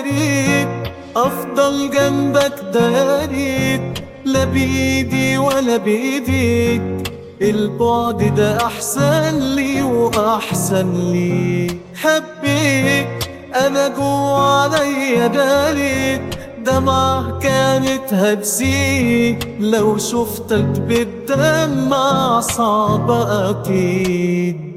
ريت افضل جنبك داريت لا بيدي ولا بيديك البعد ده احسن لي واحسن لي حبيك انا جوا عليا داريت دمعة كانت هتزيد لو شفتك بتدمع صعب اكيد